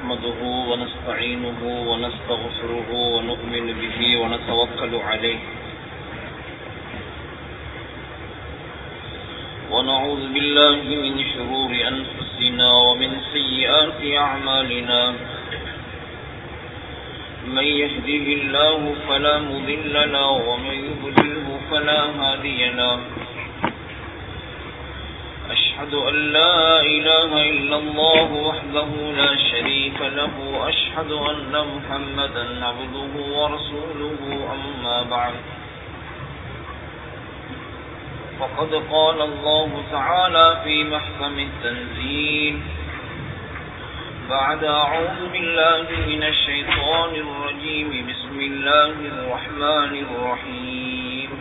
نحمده ونستعينه ونستغفره ونؤمن به ونتوكل عليه ونعوذ بالله من شرور أنفسنا ومن سيئات أعمالنا من يهده الله فلا مضل له ومن يضلله فلا هادي له أشهد أن لا إله إلا الله وحده لا شريك له وأشهد أن محمدا عبده ورسوله أما بعد فقد قال الله تعالى في محكم التنزيل بعد أعوذ بالله من الشيطان الرجيم بسم الله الرحمن الرحيم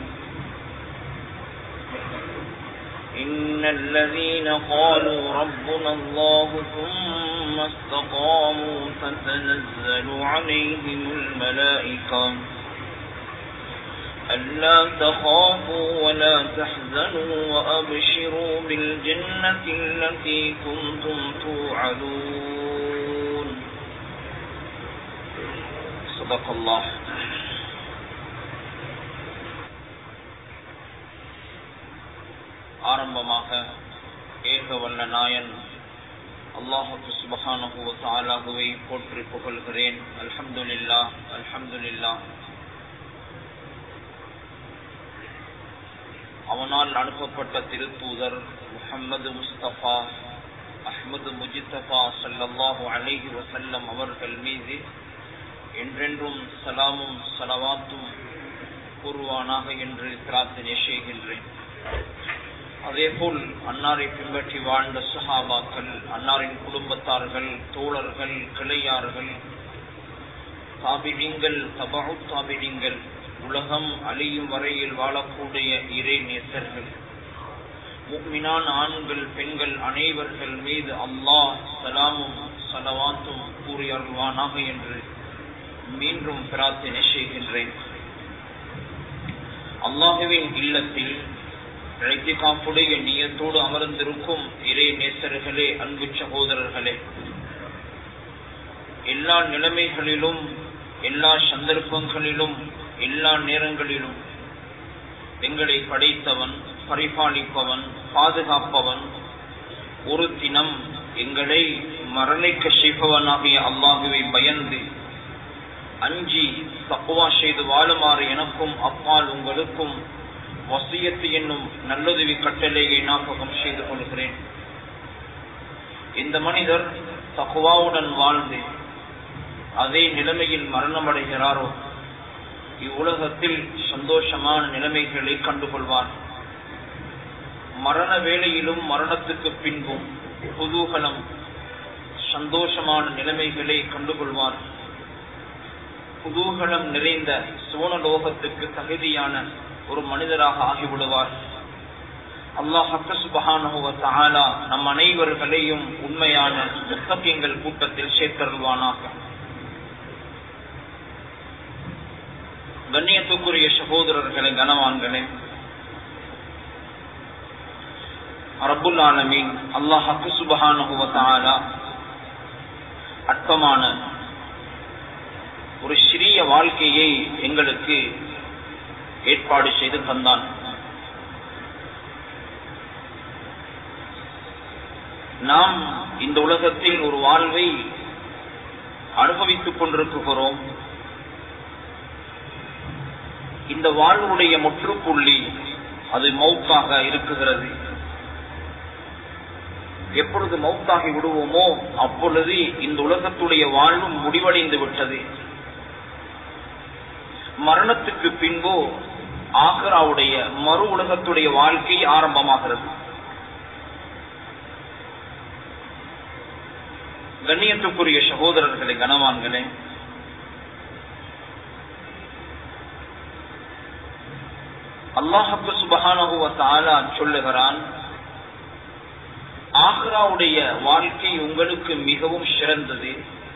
إن الذين قالوا ربنا الله ثم استقاموا تتنزل عليهم الملائكة ألا تخافوا ولا تحزنوا وأبشروا بالجنة التي كنتم توعدون صدق الله ஆரம்பமாக ஏக வல்ல நாயன் அல்லாஹுக்கு சுபஹானஹுவ தாலாகுவை போற்றி புகழ்கிறேன் அல்ஹம்துலில்லா அல்ஹம்துலில்லா அவனால் அனுப்பப்பட்ட திருத்தூதர் முஹம்மது முஸ்தபா அஹ்மது முஜித்தபா சல்லல்லாஹு அலைஹி வசல்லம் அவர்கள் மீது என்றென்றும் சலாமும் சலவாத்தும் கூறுவானாக என்று பிரார்த்தனை செய்கின்றேன் அதேபோல் அன்னாரை பின்பற்றி வாழ்ந்த சுஹாபாக்கள் அன்னாரின் குடும்பத்தார்கள் தோழர்கள் கிளையார்கள் தாபிழிங்கள் தபு தாபிழிங்கள் உலகம் அழியும் வரையில் வாழக்கூடிய இறை நேசர்கள் முக்மினான் ஆண்கள் பெண்கள் அனைவர்கள் மீது அல்லாஹ் சலாமும் சலவாத்தும் கூறி அருள்வானாக என்று மீண்டும் பிரார்த்தனை செய்கின்றேன் அல்லாஹுவின் இல்லத்தில் இழைத்திகாப்புடைய நீயத்தோடு அமர்ந்திருக்கும் இறை நேசர்களே அன்பு சகோதரர்களே எல்லா நிலைமைகளிலும் எல்லா சந்தர்ப்பங்களிலும் எல்லா நேரங்களிலும் எங்களை படைத்தவன் பரிபாலிப்பவன் பாதுகாப்பவன் ஒரு தினம் எங்களை மரணிக்க செய்பவனாகிய அல்லாஹுவை பயந்து அஞ்சி தப்புவா செய்து வாழுமாறு எனக்கும் அப்பால் உங்களுக்கும் வசியத்து என்னும் நல்லுதவி கட்டளையை ஞாபகம் செய்து கொள்கிறேன் இந்த மனிதர் தகுவாவுடன் வாழ்ந்து அதே நிலைமையில் மரணமடைகிறாரோ இவ்வுலகத்தில் சந்தோஷமான நிலைமைகளை கண்டுகொள்வார் மரண வேளையிலும் மரணத்துக்கு பின்பும் குதூகலம் சந்தோஷமான நிலைமைகளை கண்டுகொள்வார் குதூகலம் நிறைந்த சோனலோகத்துக்கு தகுதியான ஒரு மனிதராக ஆகிவிடுவார் அல்லாஹாலா நம் அனைவர்களையும் உண்மையான புத்தகங்கள் கூட்டத்தில் சேர்த்தருள்வானாக கண்ணியத்துக்குரிய சகோதரர்களே கனவான்களே ரபுல் ஆலமீன் அல்லாஹாக்கு சுபஹானுவத்தாலா அற்பமான ஒரு சிறிய வாழ்க்கையை எங்களுக்கு ஏற்பாடு செய்து தந்தான் நாம் இந்த உலகத்தில் ஒரு வாழ்வை அனுபவித்துக் கொண்டிருக்கிறோம் இந்த வாழ்வுடைய முற்றுப்புள்ளி அது மௌத்தாக இருக்குகிறது எப்பொழுது மௌத்தாகி விடுவோமோ அப்பொழுது இந்த உலகத்துடைய வாழ்வும் முடிவடைந்து விட்டது மரணத்துக்கு பின்போ ஆக்ராவுடைய மறு உலகத்துடைய வாழ்க்கை ஆரம்பமாகிறது கண்ணியத்துக்குரிய சகோதரர்களே கனவான்களே அல்லாஹப்பு சுபகானுவத்தாலா சொல்லுகிறான் ஆக்ராவுடைய வாழ்க்கை உங்களுக்கு மிகவும் சிறந்தது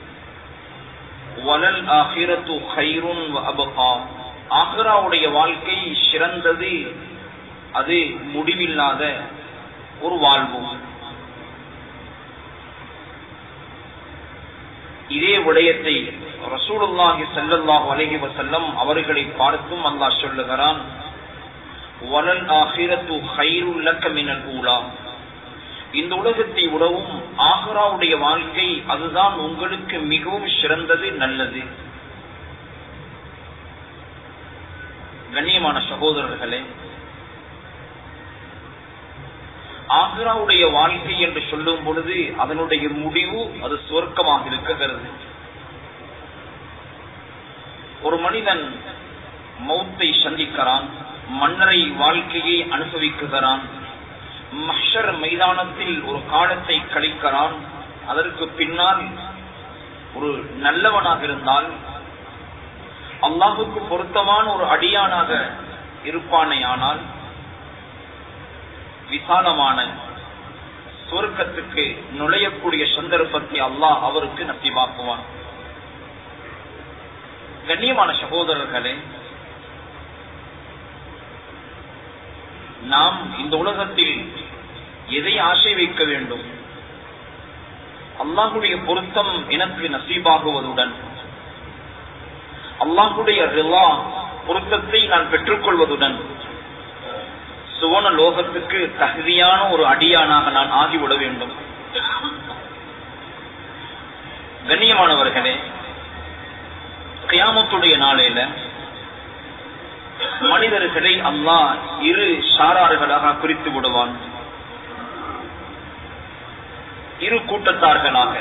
வலல் ஆகிரத்து ஹைருன் அபகா ஆக்ராவுடைய வாழ்க்கை சிறந்தது அது முடிவில்லாத ஒரு வாழ்வு இதே விடயத்தை ரசூலுல்லாஹி ஸல்லல்லாஹு அலைஹி வஸல்லம் அவர்களை பார்த்தும் அல்லாஹ் சொல்லுகிறான் வலல் ஆஹிரத்து கைருல் லக்க மினல் ஊலா இந்த உலகத்தை விடவும் ஆஹ்ராவுடைய வாழ்க்கை அதுதான் உங்களுக்கு மிகவும் சிறந்தது நல்லது கண்ணியமான சகோதரர்களே ஆக்ராவுடைய வாழ்க்கை என்று சொல்லும் பொழுது அதனுடைய முடிவு அது சுவர்க்கமாக இருக்கிறது ஒரு மனிதன் மௌத்தை சந்திக்கிறான் மன்னரை வாழ்க்கையை அனுபவிக்குகிறான் மஷர் மைதானத்தில் ஒரு காலத்தை கழிக்கிறான் அதற்கு பின்னால் ஒரு நல்லவனாக இருந்தால் அல்லாஹுக்கு பொருத்தமான ஒரு அடியானாக இருப்பானே ஆனால் விசாலமான சுவர்க்கத்துக்கு நுழையக்கூடிய சந்தர்ப்பத்தை அல்லாஹ் அவருக்கு நசிவாக்குவான் கண்ணியமான சகோதரர்களே நாம் இந்த உலகத்தில் எதை ஆசை வைக்க வேண்டும் அல்லாஹுடைய பொருத்தம் எனக்கு நசீபாகுவதுடன் அல்லாஹுடைய ரிலா பொருத்தத்தை நான் பெற்றுக்கொள்வதுடன் சுவன லோகத்துக்கு தகுதியான ஒரு அடியானாக நான் ஆகிவிட வேண்டும் கண்ணியமானவர்களே கியாமத்துடைய நாளையில மனிதர்களை அல்லாஹ் இரு சாரார்களாக பிரித்து விடுவான் இரு கூட்டத்தார்களாக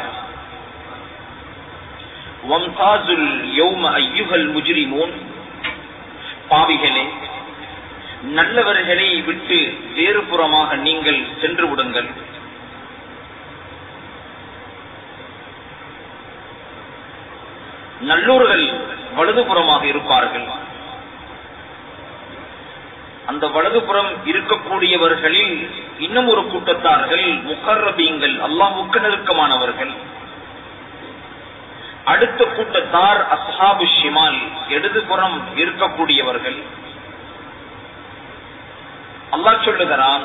வம்தாசுல் யௌம ஐயுகல் முஜ்ரிமூன் பாவிகளே நல்லவர்களை விட்டு வேறு புறமாக நீங்கள் சென்று விடுங்கள் நல்லோர்கள் வலதுபுறமாக இருப்பார்கள் அந்த வலதுபுறம் இருக்கக்கூடியவர்களில் இன்னும் ஒரு கூட்டத்தார்கள் முக்கர்ரபீங்கள் அல்லாஹுக்கு நெருக்கமானவர்கள் அடுத்த கூட்டத்தார் அஸ்ஹாபு ஷிமால் இடதுபுறம் இருக்கக்கூடியவர்கள் அல்லாஹ் சொல்லுகிறான்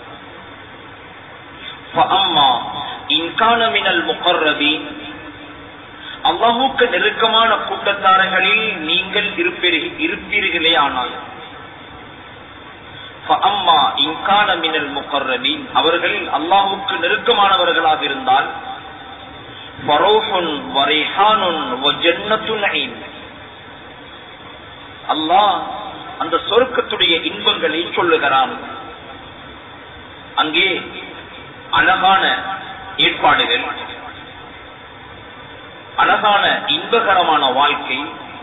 அல்லாஹுக்கு நெருக்கமான கூட்டத்தாரர்களில் நீங்கள் இருப்பீர்களே ஆனால் அவர்கள் அல்லாஹுக்கு நெருக்கமானவர்களாக இருந்தால் அல்லாஹ் அந்த சொர்க்கத்துடைய இன்பங்களை சொல்லுகிறான் அங்கே அழகான ஏற்பாடுகள் அழகான இன்பகரமான வாழ்க்கை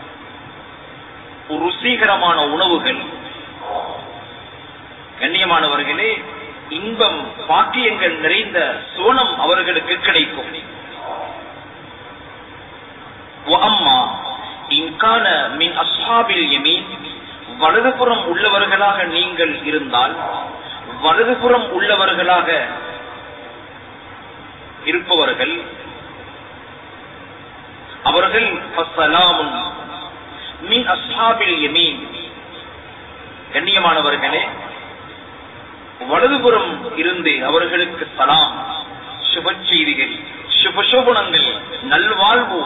ருசிகரமான உணவுகள் கண்ணியமானவர்களே இன்பம் பாக்கியங்கள் நிறைந்த சோனம் அவர்களுக்கு கிடைக்கும் அம்மா இன்கான மின் அஸ்ஹாபில் யமீன் வலதுபுறம் உள்ளவர்களாக நீங்கள் இருந்தால் வலதுபுறம் உள்ளவர்களாக இருப்பவர்கள் அவர்கள் மின் அஸ்ஹாபில் யமீன் கண்ணியமானவர்களே வலதுபுறம் இருந்து அவர்களுக்கு சலாம் சுப செய்திகள் சுபசோபனங்கள் நல்வாழ்வு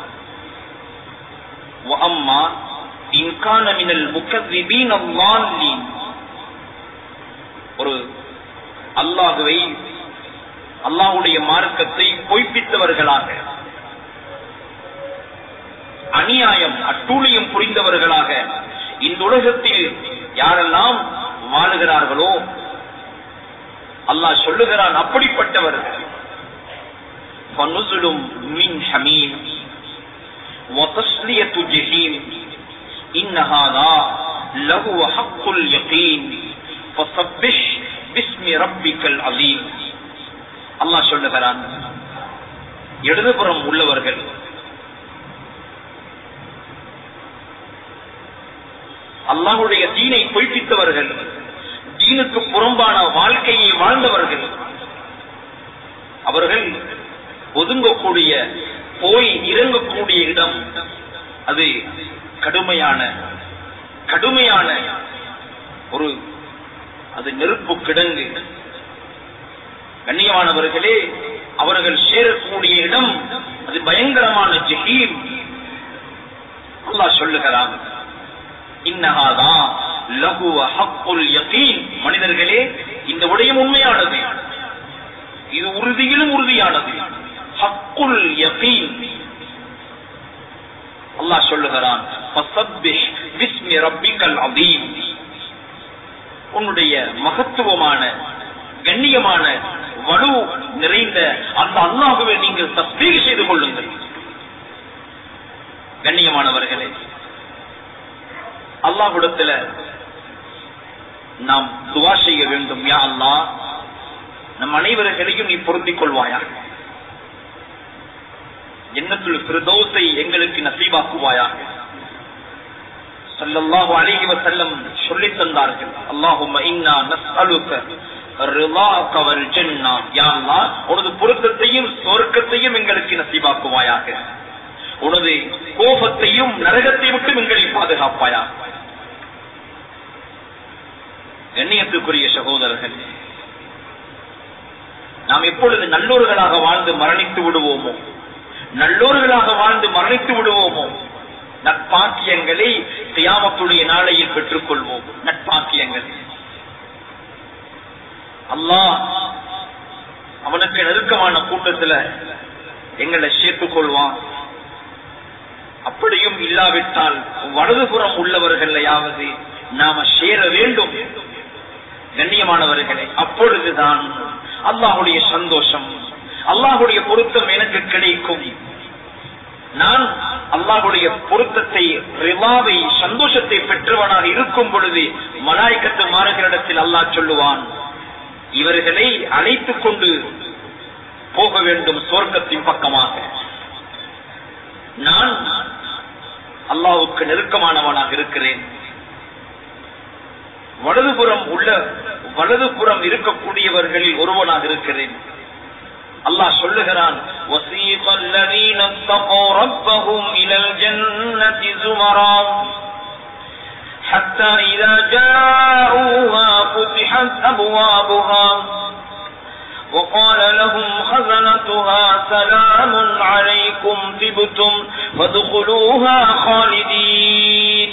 அம்மா இன்கான மினல் முக்கத்ரிபீன் அல்லாஹ்லீன் ஒரு அல்லாஹுவை அல்லாஹுடைய மார்க்கத்தை பொய்ப்பித்தவர்களாக அநியாயம் அட்டூழியம் புரிந்தவர்களாக இந்த உலகத்தில் யாரெல்லாம் வாழுகிறார்களோ அல்லாஹ் சொல்லுகிறான் அப்படிப்பட்டவர்கள் மின் ஹமீம் وتصلية جحيم إن هذا لهو حق اليقين فصبح باسم ربك العظيم அல்லாஹ் சொல்லுகிறான் இடதுபுறம் உள்ளவர்கள் அல்லாஹுடைய தீனை பொய்ப்பித்தவர்கள் தீனுக்கு புறம்பான வாழ்க்கையை வாழ்ந்தவர்கள் அவர்கள் ஒதுங்கக்கூடிய போய் இறங்கக்கூடிய இடம் அது கடுமையான கடுமையான ஒரு அது நெருப்பு கிடங்கு கண்ணியமானவர்களே அவர்கள் சேரக்கூடிய இடம் அது பயங்கரமான ஜஹீம் அல்லாஹ் சொல்லுகிறான் இன்னஹாதா லகுவ ஹக்குல் யகீன் மனிதர்களே இந்த விடயம் உண்மையானது இது உறுதியிலும் உறுதியானது ஹக்குல் யகீன் அல்லாஹ் சொல்லுகிறான் ஃபஸப்பிஹ் பிஸ்மி ரப்பிக்கல் அதீம் உன்னுடைய மகத்துவமான கண்ணியமான வலு நிறைந்த அந்த அல்லாஹுவை நீங்கள் தஸ்பீக் செய்து கொள்ளுங்கள் கண்ணியமானவர்களே அல்லாஹ்விடத்துல நாம் துவா செய்ய வேண்டும் யா அல்லாஹ் நம் அனைவர்களையும் நீ பொருந்திக் கொள்வாயாக எண்ணத்துள் பிரதோசை எங்களுக்கு நசீபாக்குவாயாக சல்லல்லாஹு அலைஹி வஸல்லம் சொல்லித் தந்தார்கள் அல்லாஹும்ம இன்னா நஸ்அலுக ரிலாக வல் ஜன்னah யா அல்லாஹ் உனது பொருத்தத்தையும் சொர்க்கத்தையும் எங்களுக்கு நசீபாக்குவாயாக உனது கோபத்தையும் நரகத்தை விட்டு எங்களை பாதுகாப்பாயாக கண்ணியத்துக்குரிய சகோதரர்கள் நாம் எப்பொழுது நல்லோர்களாக வாழ்ந்து மரணித்து விடுவோமோ நல்லோர்களாக வாழ்ந்து மரணித்து விடுவோமோ நட்பாக்கியங்களை தியாமத்துடைய நாளையில் பெற்றுக் கொள்வோம் நட்பாக்கியங்கள் அல்லாஹ் அவனுக்கு நெருக்கமான கூட்டத்துல எங்களை சேர்த்துக் கொள்வான் அப்படியும் இல்லாவிட்டால் வலதுபுறம் உள்ளவர்களையாவது நாம சேர வேண்டும் கண்ணியமானவர்களே அப்பொழுதுதான் அல்லாஹுடைய சந்தோஷம் அல்லாஹுடைய பொருத்தம் எனக்கு கிடைக்கும் நான் அல்லாஹுடைய பொருத்தத்தை ரிவாவை சந்தோஷத்தை பெற்றவனாக இருக்கும் பொழுது மலாய்க்கத்து மாறுகளிடத்தில் அல்லாஹ் சொல்லுவான் இவர்களை அழைத்துக் கொண்டு போக வேண்டும் சொர்க்கத்தின் பக்கமாக நான் அல்லாவுக்கு நெருக்கமானவனாக இருக்கிறேன் வலதுபுறம் உள்ள வலதுபுறம் இருக்கக்கூடியவர்களில் ஒருவனாக இருக்கிறேன் அல்லாஹ் சொல்லுகிறான் وَسِيقَ الَّذِينَ اتَّقَوْا رَبَّهُمْ إِلَى الْجَنَّةِ زُمَرًا حَتَّى إِذَا جَاءُوهَا فُتِحَتْ أَبْوَابُهَا وقال لهم خزنتها سلام عليكم طبتم فادخلوها خالدين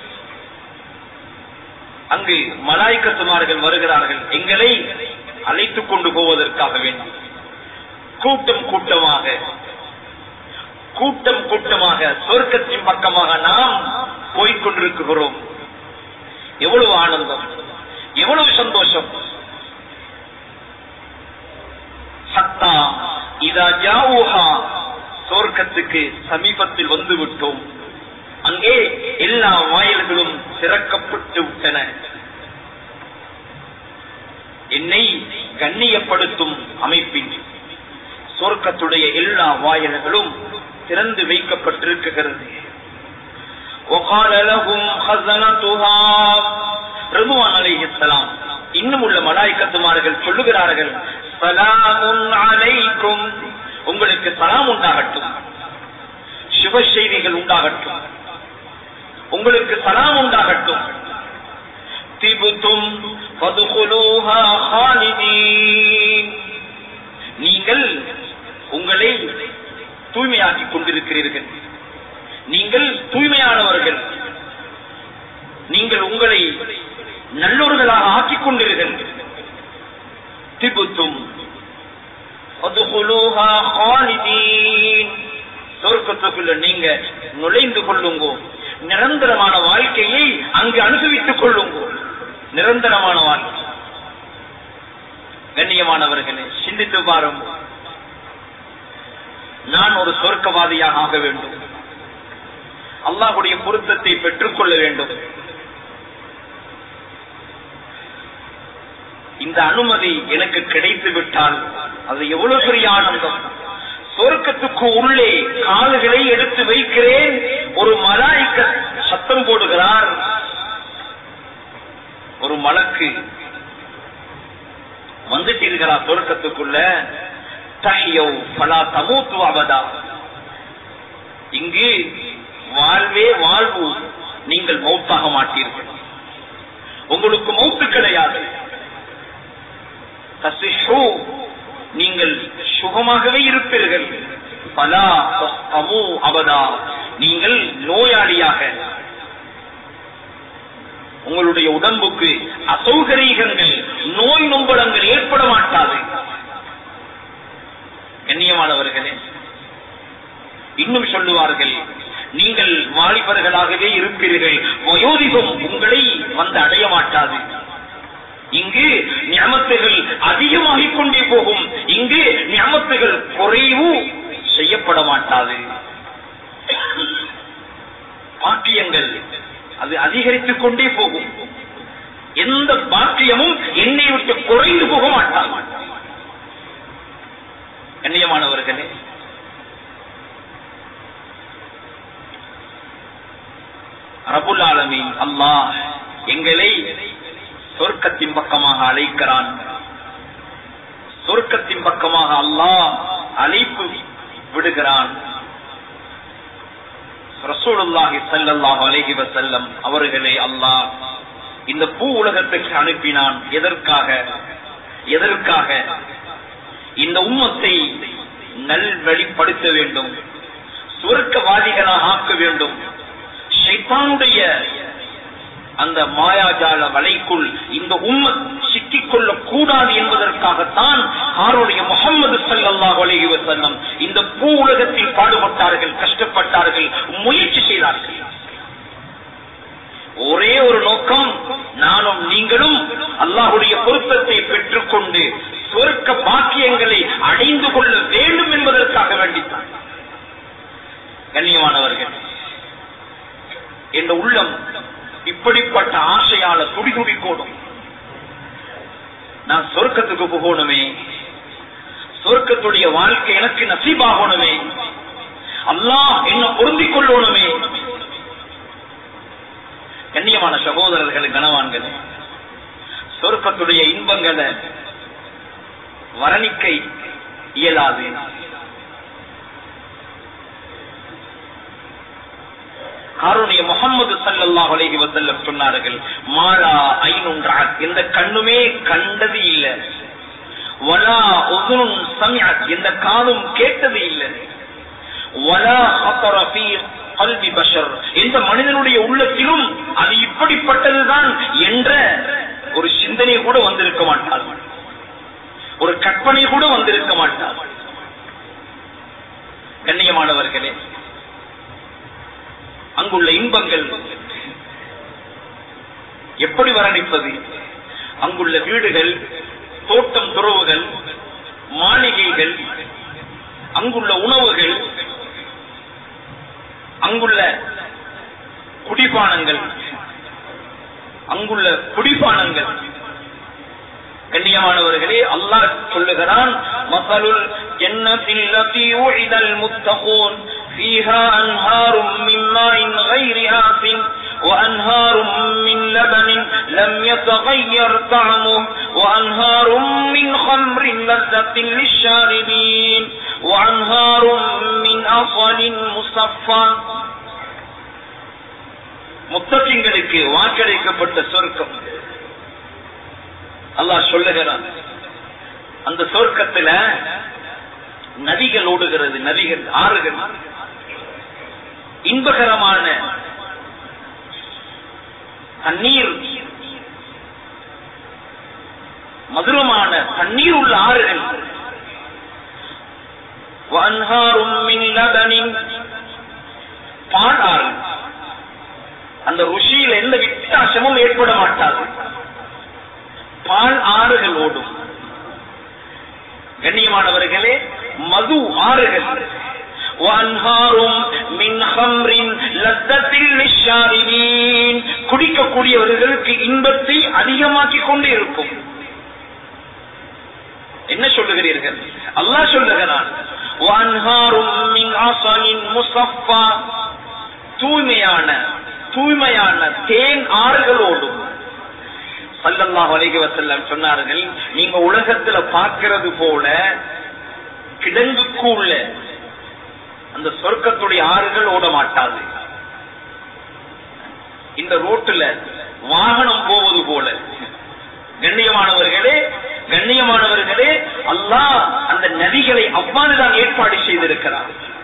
அங்கு மலாய்க்கத்துமார்கள் வருகிறார்கள் எங்களை அழைத்துக் கொண்டு போவதற்காக வேண்டும் கூட்டம் கூட்டமாக கூட்டம் கூட்டமாக சொர்க்கத்தின் பக்கமாக நாம் போய்கொண்டிருக்கிறோம் எவ்வளவு ஆனந்தம் எவ்வளவு சந்தோஷம் சத்தா இதா ஜாவுஹா சொர்க்கத்துக்கு சமீபத்தில் வந்து விட்டோம் அங்கே எல்லா வாயில்களும் திறக்கப்பட்டு விட்டன என்னை கண்ணியப்படுத்தும் அமைப்பின் சொர்க்கத்துடைய எல்லா வாயில்களும் திறந்து வைக்கப்பட்டிருக்கிறது وقال لهم خزنتها رضوان عليه السلام இன்னும் உள்ள மலாய்க்கத்துமார்கள் சொல்லுகிறார்கள் சலாமுன் அலைக்கும் உங்களுக்கு சலாம் உண்டாகட்டும் சுப செய்திகள் உண்டாகட்டும் உங்களுக்கு சலாம் உண்டாகட்டும் திபுத்தும் பதுகுலூஹா ஹாலிதீன் நீங்கள் உங்களை தூய்மையாக்கிக் கொண்டிருக்கிறீர்கள் நீங்கள் தூய்மையானவர்கள் நீங்கள் உங்களை நல்லோர்களாக ஆக்கிக் கொண்டீர்கள் திபுத்தும் பதுகுலூஹா ஹாலிதீன் சொர்க்கத்துக்குள்ள நீங்க நுழைந்து கொள்ளுங்கோ நிரந்தரமான வாழ்க்கையை அங்கு அனுபவித்துக் கொள்ளுங்கோ நிரந்தரமான வாழ்க்கை கண்ணியமானவர்களே சிந்தித்து பாருங்க நான் ஒரு சொர்க்கவாதியாக ஆக வேண்டும் அல்லாஹுடைய பொருத்தத்தை பெற்றுக்கொள்ள வேண்டும் இந்த அனுமதி எனக்கு கிடைத்து விட்டால் அது எவ்வளவு பெரிய ஆனந்தம் சொர்க்கத்துக்கு உள்ளே கால்களை எடுத்து வைக்கிறேன் ஒரு மலாய்க்க சத்தம் போடுகிறார் ஒரு மலக்கு வந்துட்டீர்களா சொர்க்கத்துக்குள்ள தஹியோ பலா தமூத்து அவதா இங்கு வாழ்வே வாழ்வு நீங்கள் மௌத்தாக மாட்டீர்கள் உங்களுக்கு மௌத்து கிடையாது தசிஹு நீங்கள் சுகமாகவே இருப்பீர்கள் பலா தஸ்கமு அபதா நீங்கள் நோயாளியாக உங்களுடைய உடம்புக்கு அசௌகரியங்கள் நோய் நொம்பலங்கள் ஏற்பட மாட்டாது கண்ணியமானவர்களே இன்னும் சொல்லுவார்கள் நீங்கள் வாலிபர்களாகவே இருப்பீர்கள் வயோதிகம் உங்களை வந்து அடைய மாட்டாது இங்கு ஞாபகத்துகள் அதிகமாகிக் கொண்டே போகும் இங்கு ஞாபகத்துகள் குறைவு செய்யப்பட மாட்டாது பாக்கியங்கள் அது அதிகரித்துக் கொண்டே போகும் எந்த பாக்கியமும் என்னை விட்டு குறைந்து போக மாட்டாது கண்ணியமானவர்களே ரபுல் ஆலமீன் அல்லாஹ் எங்களை சொர்க்கத்தின் பக்கமாக அழைக்கிறான் சொர்க்கத்தின் பக்கமாக அல்லாஹ் அழைப்பு விடுகிறான் ரசூலுல்லாஹி ஸல்லல்லாஹு அலைஹி வஸல்லம் அவர்களை அல்லாஹ் இந்த பூ உலகத்துக்கு அனுப்பினான் எதற்காக எதற்காக இந்த உம்மத்தை நல்வழிப்படுத்த வேண்டும் சுவர்க்கவாதிகளாக ஆக்க வேண்டும் ஷைத்தானுடைய அந்த மாயாஜால வலைக்குள் இந்த உம்ம சிக்கிக் கொள்ளக் கூடாது என்பதற்காகத்தான் ஆரோடைய முகமது சல்லாஹ் அலைஹி வஸல்லம் இந்த பூ உலகத்தில் பாடுபட்டார்கள் கஷ்டப்பட்டார்கள் முயற்சி செய்தார்கள் ஒரே ஒரு நோக்கம் நானும் நீங்களும் அல்லாஹுடைய பொருத்தத்தை பெற்றுக்கொண்டு சொர்க்க பாக்கியங்களை அடைந்து கொள்ள வேண்டும் என்பதற்காக வேண்டித்தான் கண்ணியமானவர்கள் என்ற உள்ளம் இப்படிப்பட்ட ஆசையால துடி துடிக்கோடும் நான் சொர்க்கத்துக்கு போகணுமே சொர்க்கத்துடைய வாழ்க்கை எனக்கு நசீபாகணுமே அல்லாஹ் என்ன பொருந்திக் கொள்ளணுமே கண்ணியமான சகோதரர்கள் கனவான்கள் சொர்க்கத்துடைய இன்பங்களை வர்ணிக்க இயலாது காரணிய முகமது சல்லாஹ் அலைஹி வசல்லம் சொன்னார்கள் மாலா ஐநுன்றா எந்த கண்ணுமே கண்டது இல்ல வலா ஒதுனும் சமியாத் எந்த காதும் கேட்டது இல்லை வலா ஹத்தர ஃபீ கல்வி பஷர் எந்த மனிதனுடைய உள்ளத்திலும் அது இப்படிப்பட்டதுதான் என்ற ஒரு சிந்தனை கூட வந்திருக்க மாட்டார் ஒரு கற்பனை கூட வந்திருக்க மாட்டார் கண்ணியமானவர்களே அங்குள்ள இன்பங்கள் எப்படி வர்ணிப்பது அங்குள்ள வீடுகள் தோட்டம் துறவுகள் மாளிகைகள் அங்குள்ள உணவுகள் அங்குள்ள குடிபானங்கள் அங்குள்ள குடிபானங்கள் கண்ணியமானவர்களே அல்லாஹ் சொல்லுகிறான் மசலுல் ஜன்னத்தில் லதி உஇதல் முத்தகூன் فيها أنهار من ماء غير آسن وأنهار من لبن لم يتغير طعمه وأنهار من خمر لذة للشاربين وأنهار من أصل مصفى முத்தகிங்களுக்கு வாக்களிக்கப்பட்ட சொர்க்கம் அல்லாஹ் சொல்லுகிறான் அந்த சொர்க்கத்துல நதிகள் ஓடுகிறது நதிகள் ஆறுகள் இன்பகரமான தண்ணீர் மதுரமான தண்ணீர் உள்ள ஆறுகள் வன்ஹாரும் மின் லபனின் பால் ஆறு அந்த ருஷியில் எந்த வித்தியாசமும் ஏற்பட மாட்டாது பால் ஆறுகள் ஓடும் கண்ணியமானவர்களே மது ஆறுகள் குடிக்கக்கூடியவர்களுக்கு இன்பத்தை அதிகமாக்கிக் கொண்டே இருக்கும் என்ன சொல்லுகிறீர்கள் அல்லாஹ் சொல்லுகிறான் தூய்மையான தூய்மையான தேன் ஆறுகள் ஓடும் சல்லல்லாஹு அலைஹி வஸல்லம் சொன்னார்கள் நீங்க உலகத்துல பார்க்கிறது போல கிடங்குக்குள்ள அந்த சொர்க்கத்துடைய ஆறுகள் ஓட மாட்டாது இந்த ரோட்டுல வாகனம் போவது போல கண்ணியமானவர்களே கண்ணியமானவர்களே அல்லாஹ் அந்த நதிகளை அவ்வாறுதான் ஏற்பாடு செய்திருக்கிறார்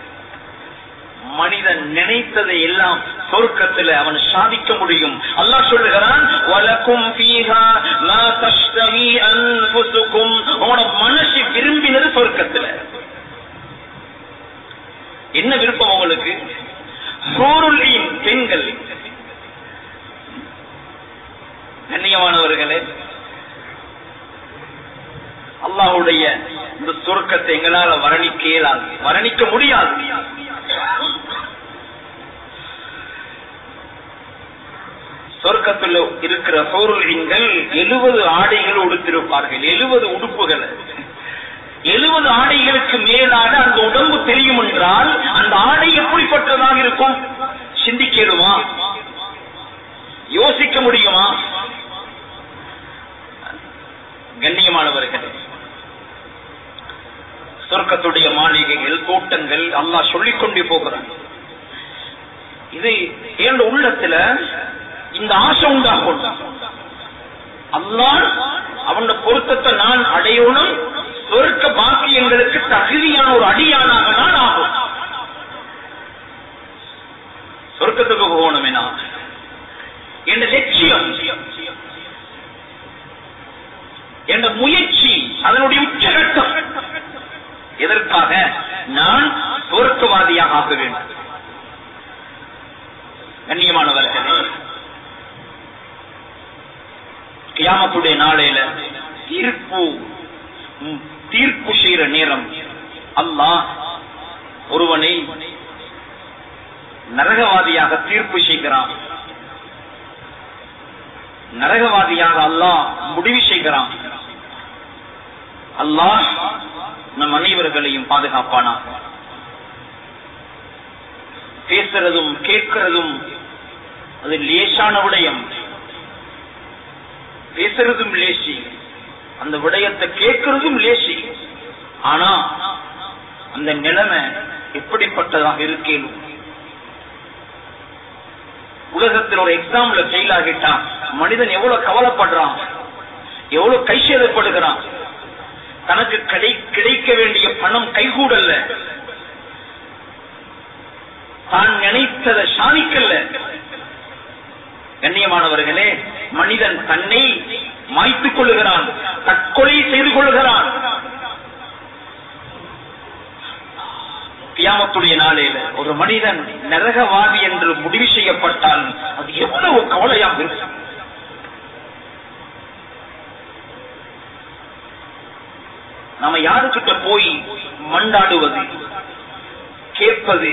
மனிதன் நினைத்ததை எல்லாம் சொர்க்கத்தில் அவன் சாதிக்க முடியும் அல்லாஹ் சொல்லுகிறான் வலக்கும் ஃபீஹா மா தஷ்தஹி அன்ஃபுசுக்கும் உங்களோட மனசு விரும்பினது சொர்க்கத்தில் என்ன விருப்பம் உங்களுக்கு ஹூருல்-ஈன், பெண்கள் கண்ணியமானவர்களே அல்லாஹுடைய இந்த சொர்க்கத்தை எங்களால வர்ணிக்க இயலாது வர்ணிக்க முடியாது சொர்க்கத்தில் இருக்கிற சோருள்கள் எழுபது ஆடைகள் உடுத்திருப்பார்கள் எழுபது உடுப்புகள் எழுபது ஆடைகளுக்கு மேலாக அந்த உடம்பு தெரியும் என்றால் அந்த ஆடை எப்படிப்பட்டதாக இருக்கும் சிந்திக்கலுமா யோசிக்க முடியுமா கண்ணியமானவர்களே சொர்க்கத்துடைய மாளிகைகள் தோட்டங்கள் அல்லாஹ் சொல்லிக் கொண்டே போகிறான் இது என் உள்ளத்துல இந்த ஆசை உண்டாகும் அல்லாஹ் அவன் பொருத்தத்தை நான் அடையணும் சொர்க்க பாக்கியங்களுக்கு தகுதியான ஒரு அடியானாக நான் ஆகும் சொர்க்கத்துக்கு போகணும் என என் லட்சியம் என்ற முயற்சி அதனுடைய உச்சகட்டம் எதற்காக நான் சொர்க்கவாதியாக ஆக வேண்டும் கண்ணியமானவர்களே கியாமத்துடைய நாளையில தீர்ப்பு ம், தீர்ப்பு செய்யற நேரம் அல்லாஹ் ஒருவனை நரகவாதியாக தீர்ப்பு செய்கிறான் நரகவாதியாக அல்லாஹ் முடிவு செய்கிறான் அல்லாஹ் நம் அனைவர்களையும் பாதுகாப்பானாக பேசுறதும் கேட்கிறதும் அது லேசான விடயம் பேசுறதும் லேசி அந்த விடயத்தை கேட்கிறதும் லேசி ஆனா அந்த நிலைமை எப்படிப்பட்டதாக இருக்கேனும் உலகத்தில் ஒரு எக்ஸாம்ல ஃபெயில் ஆகிட்டான் மனிதன் எவ்வளவு கவலைப்படுறான் எவ்வளவு கைசேதப்படுகிறான் தனக்கு கிடை கிடைக்க வேண்டிய பணம் கைகூடல்ல தான் நினைத்ததை சாதிக்கல்ல கண்ணியமானவர்களே மனிதன் தன்னை மாய்த்துக் கொள்ளுகிறான் தற்கொலை செய்து கொள்ளுகிறான் கியாமத்துடைய நாளையில ஒரு மனிதன் நரகவாதி என்று முடிவு செய்யப்பட்டால் அது எவ்வளவு கவலையாக இருக்கும் நாம யாருக்கிட்ட போய் மண்டாடுவது கேட்பது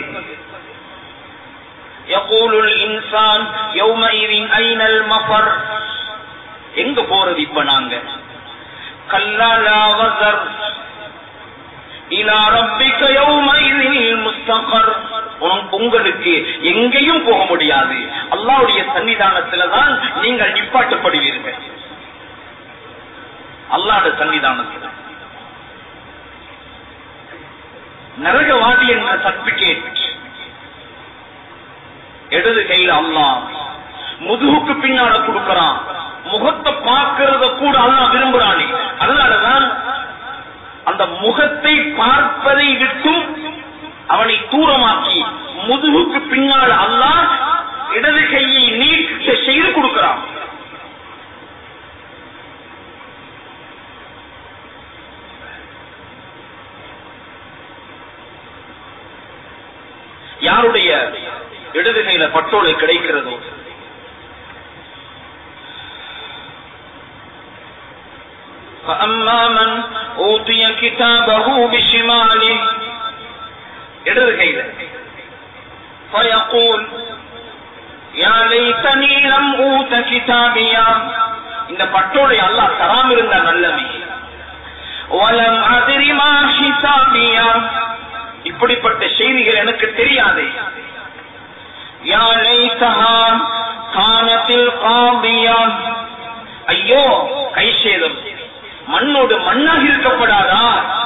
يقول الإنسان يومئذ أين المفر எங்க போறது இப்ப நாங்க கல்லாலா வசர் இலா ரப்பிக்க யௌமைதில் முஸ்தகர் உன்- உங்களுக்கு எங்கேயும் போக முடியாது அல்லாஹ்வுடைய சன்னிதானத்துல தான் நீங்கள் நிப்பாட்டப்படுவீர்கள் அல்லாஹ்வுடைய சன்னிதானத்தில் நரகவாதி என்ற சர்டிபிகேட் இடது கையில அல்லாஹ் முதுகுக்கு பின்னால கொடுக்கறான் முகத்தை பார்க்கறத கூட அல்லாஹ் விரும்புறானே அதனாலதான் அந்த முகத்தை பார்ப்பதை விட்டும் அவனை தூரமாக்கி முதுகுக்கு பின்னால் அல்லாஹ் இடது கையை நீட்ட செய்து கொடுக்கிறான் யாருடைய இடது கையில பட்டோலை கிடைக்கிறதோ فأما من أوتي كتابه بشماله இடது கையில فيقول يا ليتني لم أوت كتابيا இந்த பட்டோலை அல்லாஹ் தராம இருந்த நல்லவே வலம் அதிரிமா ஹிசாபியா இப்படிப்பட்ட செய்திகள் எனக்கு தெரியாதே யா லைத்தஹா கானத்தில் காபியா ஐயோ கைசேதம் மண்ணோடு மண்ணாக இருக்கப்படாதா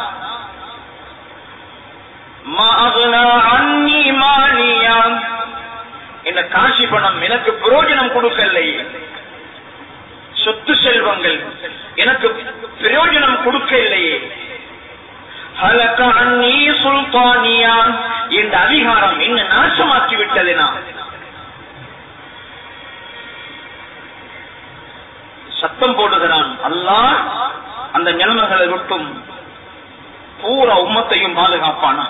மா அக்னா அன்னி மாலியா இந்த காசி பணம் எனக்கு பிரயோஜனம் கொடுக்கலையே சொத்து செல்வங்கள் எனக்கு பிரயோஜனம் கொடுக்க இல்லையே ஹலக அன்னி சுல்தானியா இந்த இந்த அதிகாரம் என்ன நாசமாக்கி விட்டதுனா சத்தம் போடுகிறான் அல்லாஹ் அந்த நிலைமைகளை விட்டும் பூரா உம்மத்தையும் பாதுகாப்பானான்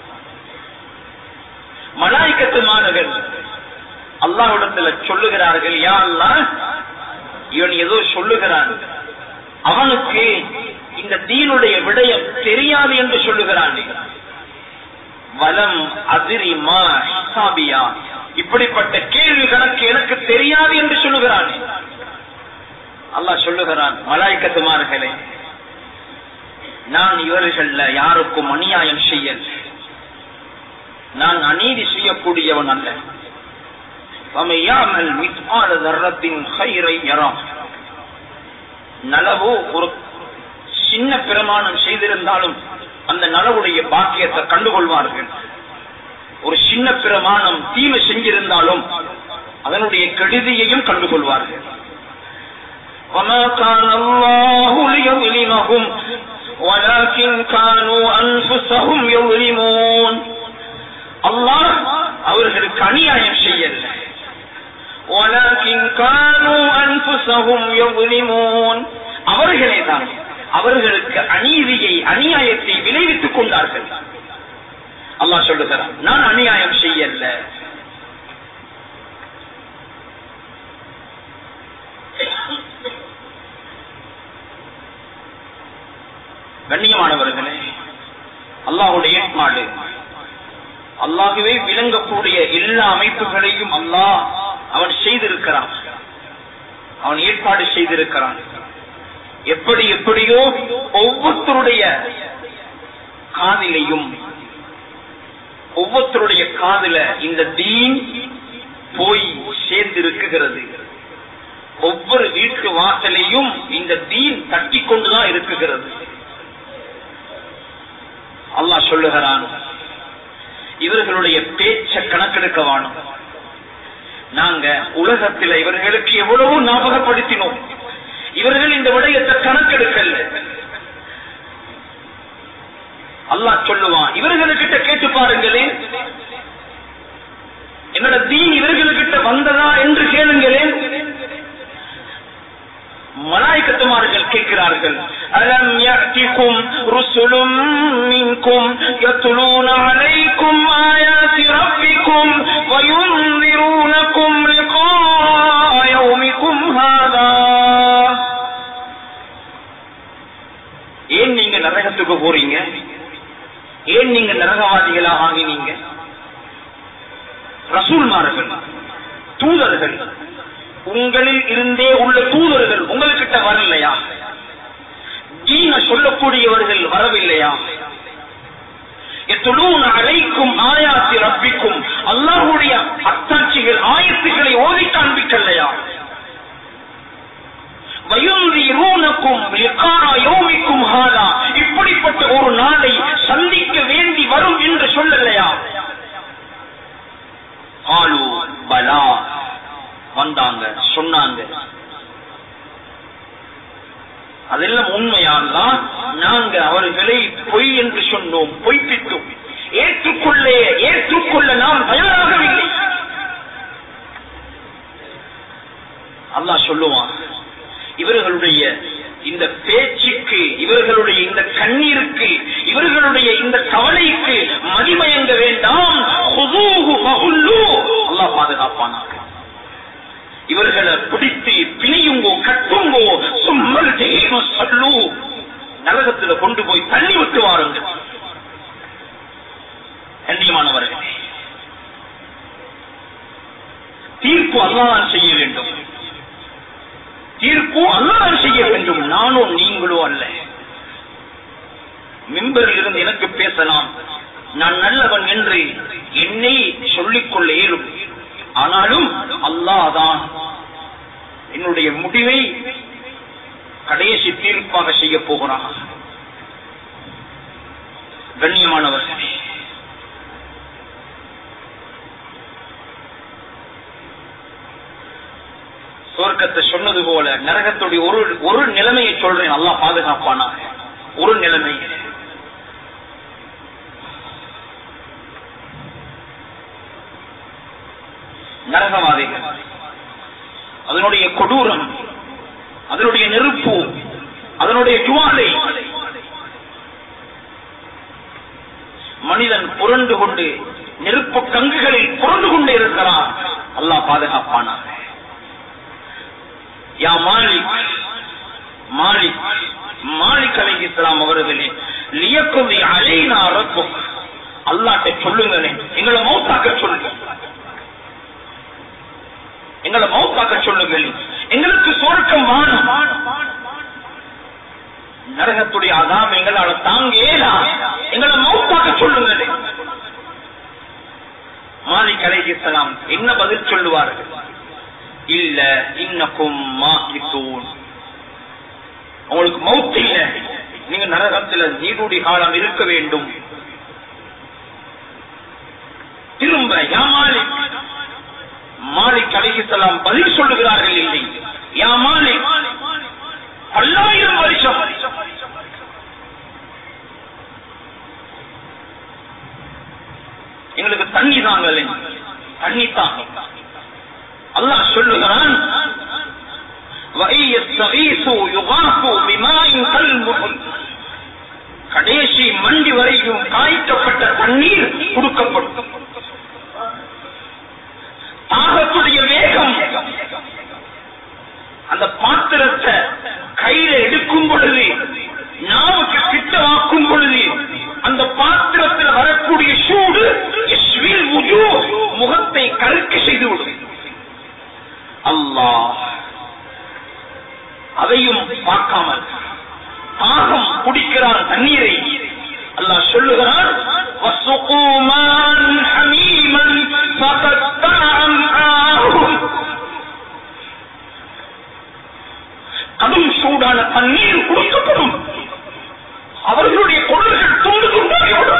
மலாய்க்கத்து மாணவர்கள் அல்லாஹ்விடத்துல சொல்லுகிறார்கள் யா அல்லாஹ் இவன் ஏதோ சொல்லுகிறான் அவனுக்கு இந்த தீனுடைய விடயம் தெரியாது என்று சொல்லுகிறான் வலம் அதிரிமா ஹிசாபியா இப்படிப்பட்ட கேள்வி கணக்கு எனக்கு தெரியாது என்று சொல்லுகிறான் அல்லாஹ் சொல்லுகிறான் மலாய்க்கத்துமார்களே நான் இவர்கள்ல யாருக்கும் அநியாயம் செய்யல் நான் அநீதி செய்யக்கூடியவன் அல்ல وَمَيَعْمَلْ مِثْقَالَ ذَرَّةٍ خَيْرًا يَرَهُ நலவோ ஒரு சின்ன பிரமாணம் செய்திருந்தாலும் அந்த நலவுடைய பாக்கியத்தை கண்டுகொள்வார்கள் ஒரு சின்ன பிரமாணம் தீமை செஞ்சிருந்தாலும் அதனுடைய கெடுதியையும் கண்டுகொள்வார்கள் وما كان الله ليظلمهم ولكن كانوا أنفسهم يظلمون அல்லாஹ் அவர்களுக்கு அநியாயம் செய்யல ولكن كانوا أنفسهم يظلمون அவர்களே தான் அவர்களுக்கு அநீதியை அநியாயத்தை விளைவித்துக் கொண்டார்கள் அல்லாஹ் சொல்லுகிறான் நான் அநியாயம் செய்யல கண்ணியமானவர்களே அல்லாஹுடைய ஏற்பாடு அல்லாகவே விளங்கக்கூடிய எல்லா அமைப்புகளையும் அல்லாஹ் அவன் செய்திருக்கிறான் அவன் ஏற்பாடு செய்திருக்கிறான் எப்படி எப்படியோ ஒவ்வொருத்தருடைய காதிலையும் ஒவ்வொருத்தருடைய காதில இந்த தீன் போய் சேர்ந்து இருக்குகிறது ஒவ்வொரு வீட்டு வாசலையும் இந்த தீன் தட்டி கொண்டுதான் இருக்குகிறது அல்லாஹ் சொல்லுகிறான் இவர்களுடைய பேச்ச கணக்கெடுக்க வேணும் நாங்க உலகத்தில் இவர்களுக்கு எவ்வளவோ ஞாபகப்படுத்தினோம் இவர்கள் இந்த விடயத்தை கணக்கெடுக்கல அல்லாஹ் சொல்லுவான் இவர்களுக்கிட்ட கேட்டு பாருங்களேன் என்னோட தீன் இவர்களுக்கிட்ட வந்ததா என்று கேளுங்களேன் மலாய்க்கத்துமார்கள் கேட்கிறார்கள் அலம் யஅதிக்கும் ருசுலும் மின்கும் யத்லூன அலைக்கும் ஆயாத்தி ரப்பிக்கும் வயுன்திரூனக்கும் லிகாஅ யௌமிக்கும் ஹாதா ஏன் நீங்க நரகத்துக்கு போறீங்க ஏன் நீங்க நரகவாதிகளா ஆகினீங்க ரசூல்மார்கள் தூதர்கள் உங்களில் இருந்தே உள்ள தூதர்கள் உங்கள்கிட்ட வரலையா தீன சொல்லக்கூடியவர்கள் வரவில்லையா எத்துலூன அழைக்கும் ஆயாத்தி ரப்பிக்கும் அல்லாஹுடைய அத்தாட்சிகள் ஆயத்துக்களை ஓதி காண்பிக்கலையா வயுந்திரூனக்கும் யோமிக்கும் ஹாதா இப்படிப்பட்ட ஒரு நாளை சந்திக்க வேண்டி வரும் என்று சொல்லலையா ஆலு பலா வந்தாங்க சொன்னாங்க அதெல்லாம் உண்மையால்தான் நாங்க அவர்களை பொய் என்று சொன்னோம் பொய்ப்பித்தோம் ஏற்றுக்கொள்ள ஏற்றுக்கொள்ள நாம் தயாராகவில்லை அல்லாஹ் சொல்லுவான் இவர்களுடைய இந்த பேச்சுக்கு இவர்களுடைய இந்த கண்ணீருக்கு இவர்களுடைய இந்த கவலைக்கு மதிமயங்க வேண்டாம் அல்லாஹ் பாதுகாப்பானாக இவர்களை பிடித்து பிணியுங்கோ கட்டுங்கோ சும்மல் சொல்லு நரகத்துல கொண்டு போய் தள்ளி விட்டு வாருங்க கண்ணியமானவர்களே தீர்ப்பு அல்லாதான் செய்ய வேண்டும் தீர்ப்பு அல்லாதான் செய்ய வேண்டும் நானும் நீங்களோ அல்ல மிம்பரில் இருந்து எனக்கு பேசலாம் நான் நல்லவன் என்று என்னை சொல்லிக்கொள்ள இயலும் ஆனாலும் அல்லாதான் என்னுடைய முடிவை கடைசி தீர்ப்பாக செய்ய போகிறான் கண்ணியமானவர்களே சொர்க்கத்தை சொன்னது போல நரகத்துடைய ஒரு ஒரு நிலைமையை சொல்றேன் நல்லா பாதுகாப்பானா ஒரு நிலைமை நரகவாதிகள் அதனுடைய கொடூரம் அதனுடைய நெருப்பு அதனுடைய ஜுவாலை மனிதன் புரண்டு கொண்டு நெருப்பு கங்குகளில் புரண்டு கொண்டே இருக்கிறான் அல்லாஹ் பாதுகாப்பானாக யா மாலிக் மாலிக் மாலிக் அலை இஸ்லாம் அவர்களே லியக்குதி அலைனா ரப்புக் அல்லாட்ட சொல்லுங்களே எங்களை மௌத்தாக்க சொல்லுங்க எங்களை மௌத்தாக்க சொல்லுங்கள் எங்களுக்கு சொர்க்கம் வாணும் நரகத்துடைய அதாம் எங்களால தாங்க ஏலா எங்களை மௌத்தாக்க சொல்லுங்களே மாலிக் அலைஹிஸ்ஸலாம் என்ன பதில் சொல்லுவார்கள் இல்ல இன்னக்கும் மாஹிசூன் உங்களுக்கு மௌத் இல்ல நீங்க நரகத்துல நீடுடி காலம் இருக்க வேண்டும் திரும்ப யா மாலிக் மாலிக் அலைஹிஸ்ஸலாம் பதில் சொல்லுகிறார்கள் இல்லை யா மாலிக் பல்லாயிரம் வருஷம் எங்களுக்கு தண்ணி தாங்கல தண்ணி தாங்க அல்லாஹ் சொல்லுகிறான் وَإِنْ يَسْتَغِيثُوا يُغَاثُوا بِمَاءٍ كَالْمُهْلِ கடைசி மண்டி வரைக்கும் காய்க்கப்பட்ட தண்ணீர் கொடுக்கப்படும் தாகத்துடைய வேகம் அந்த பாத்திரத்தை கையில எடுக்கும் பொழுது நாவுக்கு கிட்டவாக்கும் பொழுது அந்த பாத்திரத்தில் வரக்கூடிய சூடு யஸ்வில் வுஜூஹ், முகத்தை கருக்க செய்துவிடும் அல்லாஹ் அதையும் பார்க்காமல் தாகம் குடிக்கிறான் தண்ணீரை அல்லாஹ் சொல்லுகிறான் وَسُقُوا مَاءً حَمِيمًا فَقَطَّعَ أَمْعَاءَهُمْ கடும் சூடான தண்ணீர் கொடுக்கப்படும் அவர்களுடைய குடல்கள் துண்டு துண்டாகிவிடும்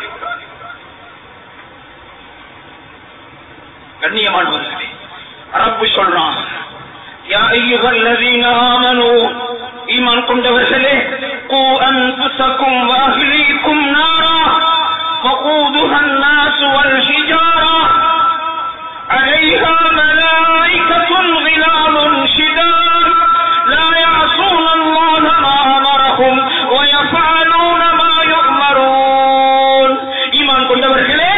கண்ணியமானவர்களே ரப்பு சொல்றான் யா ஐயுகல்லதீன ஆமனூ ஈமான் கொண்டவர்களே கூ அன்புசக்கும் வாஹிலீக்கும் நாரா وقودها الناس والحجارة عليها ملائكة غلال شداد لا يعصون الله ما أمرهم ويفعلون ما يؤمرون ஈமான் கொண்டவர்களே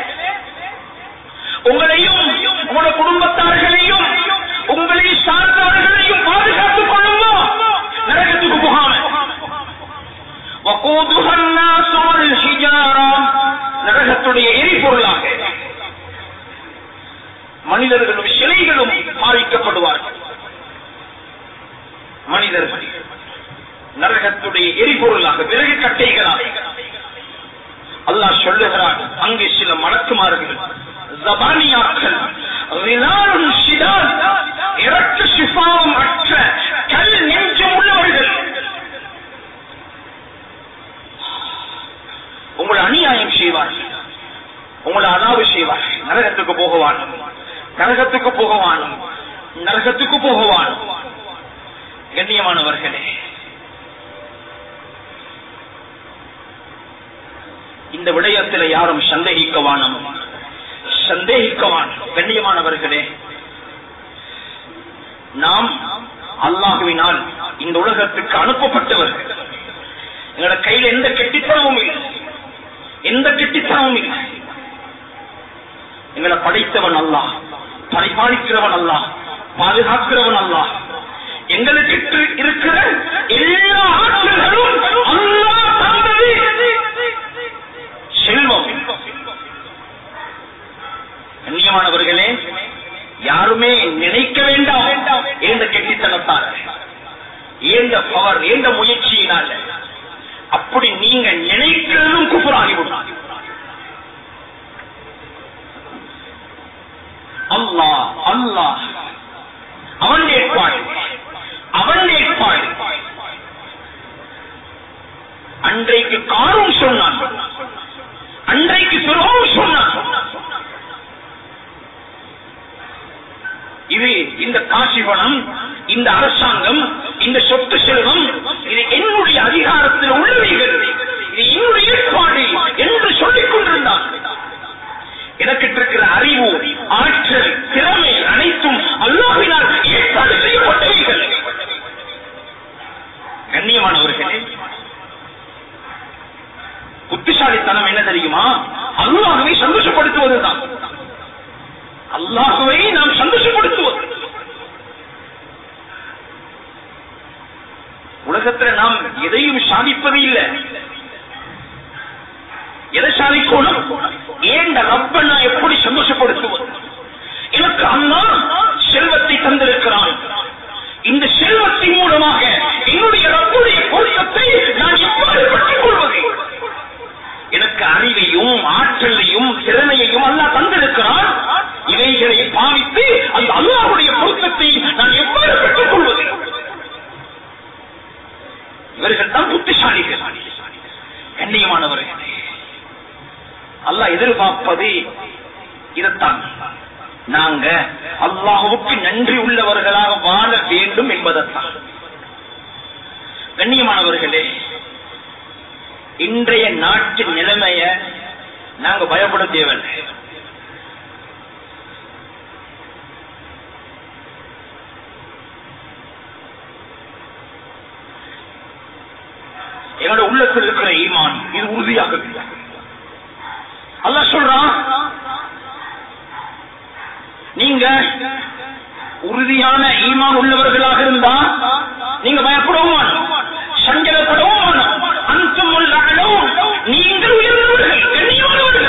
உங்களையும் உங்களோட குடும்பத்தார்களையும் உங்களை சார்ந்தவர்களையும் பாதுகாத்துக் கொள்ளுமோ நரகத்துக்கு போகாம وقودها الناس والحجارة நரகத்துடைய எரிபொருளாக மனிதர்களும் சிலைகளும் பாதிக்கப்படுவார்கள் மனிதர்கள் நரகத்துடைய எரிபொருளாக விறகு கட்டைகளாக அல்லாஹ் சொல்லுகிறான் அங்கே சில மலக்குமார்கள் ஜபானியாக்கள் ரிலாலும் ஷிதான் இறக்க சிபாவம் அற்ற கல் நெஞ்சம் உள்ளவர்கள் உங்களை அநியாயம் செய்வார்கள் உங்களை அதாவு செய்வார்கள் நரகத்துக்கு போகவான் நரகத்துக்கு போகவான் நரகத்துக்கு போகவான் கண்ணியமானவர்களே இந்த விடயத்தில் யாரும் சந்தேகிக்கவானம் சந்தேகிக்கவான் கண்ணியமானவர்களே நாம் அல்லாஹுவினால் இந்த உலகத்துக்கு அனுப்பப்பட்டவர்கள் எங்களோட கையில எந்த கெட்டித்தனமும் இல்லை எந்த கெட்டித்தனமும் இல்லை எங்களை படைத்தவன் அல்லாஹ் பரிபாலிக்கிறவன் அல்லாஹ் பாதுகாக்கிறவன் அல்லாஹ் எங்களுக்கு இருக்கிற எல்லா ஆற்றல்களும் அல்லாஹ் தந்தது செல்வம் கண்ணியமானவர்களே யாருமே நினைக்க வேண்டாம் ஏந்த கெட்டித்தனத்தால் ஏந்த பவர் ஏந்த முயற்சியினால அப்படி நீங்க நினைக்கிறதும் குஃபராகிவிடும் அல்லாஹ் அல்லாஹ் அவன் ஏற்பாடு அவன் ஏற்பாடு அன்றைக்கு காரும் சொன்னான் அன்றைக்கு பிறவும் சொன்னான் இது இந்த காசி பணம் இந்த அரசாங்கம் இந்த சொத்து செல்வம் இது என்னுடைய அதிகாரத்தில் உள்ளவைகள் இது என்னுடைய ஏற்பாடு என்று சொல்லிக் கொண்டிருந்தான் எனக்கு இருக்கிற அறிவு ஆற்றல் திறன் அல்லாஹுவை சந்தோஷப்படுத்துவதுதான் அல்லாஹுவை நாம் சந்தோஷப்படுத்துவது உலகத்துல நாம் எதையும் சாதிப்பது இல்லை எதை சாதிக்கணும் ஏண்ட ரப்ப நான் எப்படி சந்தோஷப்படுத்துவது எனக்கு அல்லா செல்வத்தை தந்திருக்கிறான் இந்த செல்வத்தின் மூலமாக என்னுடைய ரப்புடைய பொருத்தத்தை நான் எவ்வாறு பெற்றுக் கொள்வது எனக்கு அறிவையும் ஆற்றலையும் திறமையையும் அல்லா தந்திருக்கிறான் இவைகளை பாவித்து அந்த அல்லாவுடைய பொருத்தத்தை நான் எவ்வாறு பெற்றுக் கொள்வது இவர்கள் தான் புத்திசாலிகள் கண்ணியமானவர்களே அல்லாஹ் எதிர்பார்ப்பது இதைத்தான் நாங்க அல்லாஹுவுக்கு நன்றி உள்ளவர்களாக வாழ வேண்டும் என்பதைத்தான் கண்ணியமானவர்களே இன்றைய நாட்டின் நிலைமைய நாங்க பயப்பட தேவையில்லை என்னோட உள்ளத்தில் இருக்கிற ஈமான் இது உறுதியாக அல்ல சொல்றான் நீங்க உறுதியான ஈமான் உள்ளவர்களாக இருந்தா நீங்க பயப்படவும் சஞ்சலப்படவும் அந்தம் உள்ள நீங்கள் உயர்ந்தவர்கள் கண்ணியமானவர்கள்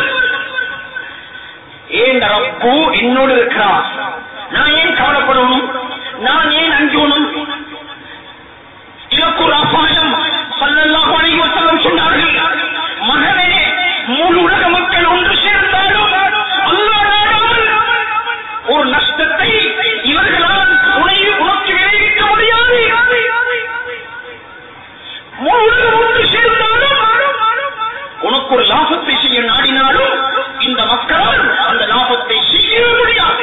ஏன் ரப்பு என்னோடு இருக்கிறார் நான் ஏன் கவலைப்படணும் நான் ஏன் அஞ்சோணும் இலக்கு அபாயம் சல்லல்லாஹு அலைஹி வஸல்லம் சொன்னார்கள் மகனே முழு உலக மக்கள் ஒன்று சேர்ந்தாலும் அல்லாஹ் நாடாமல் ஒரு நஷ்டத்தை இவர்களால் உனை உனக்கு விளைவிக்க முடியாது முழு உலகம் ஒன்று சேர்ந்தாலும் உனக்கு ஒரு லாபத்தை செய்ய நாடினாலும் இந்த மக்களால் அந்த லாபத்தை செய்ய முடியாது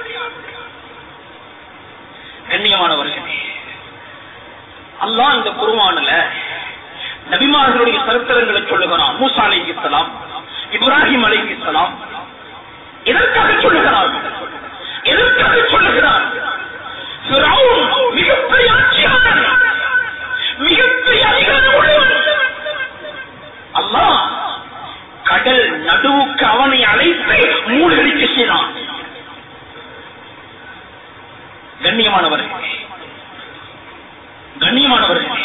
கண்ணியமானவர்களே அல்லாஹ் இந்த குருவானுல நபிமார்களுடைய சரித்திரங்களை சொல்லுகிறான் மூசா அலைக்கு இஸ்லாம் இப்ராஹிம் அலைக்கு இஸ்லாம் எதற்காக சொல்லுகிறார் எதற்காக சொல்லுகிறார் ஃபிரௌன் மிகப்பெரிய ஆட்சியாளர் மிகப்பெரிய அதிகாரம் உள்ளவன் அல்லாஹ் கடல் நடுவுக்கு அவனை அழைத்து மூழ்கடிக்க செய்தான் கண்ணியமானவர்களே கண்ணியமானவர்களே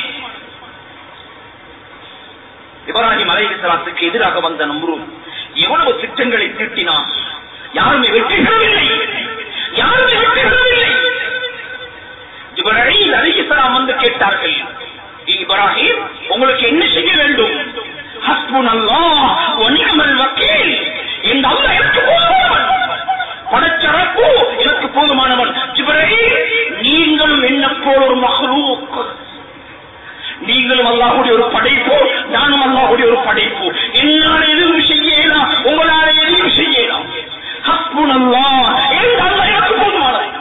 இப்ராஹிம் அலைஹிஸ்ஸலாத்துக்கு எதிராக வந்த நம்புரும் எவ்வளவு திட்டங்களை தீட்டினான் யாருமே வெற்றி பெறவில்லை யாருமே வெற்றி பெறவில்லை இப்ராஹிம் அலைஹிஸ்ஸலாம் வந்து கேட்டார்கள் இப்ராஹிம் உங்களுக்கு என்ன செய்ய வேண்டும் ஹஸ்புனல்லாஹ் வ நிஅமல் வக்கீல் இந்த அல்லாஹ் எனக்கு போதுமானவன் படைச்சரப்பு எனக்கு போதுமானவன் ஜிப்ரீல் நீங்களும் என்ன போல் ஒரு மஹ்லூக் நீங்களும் அல்லாஹுடைய ஒரு படைப்பு நானும் அல்லாஹுடைய ஒரு படைப்பு என்னால் எதுவும் செய்யலாம் உங்களால் எதுவும் செய்யலாம் ஹஸ்புனல்லாஹ் எந்த அல்லாஹ் எனக்கு போதுமானவன்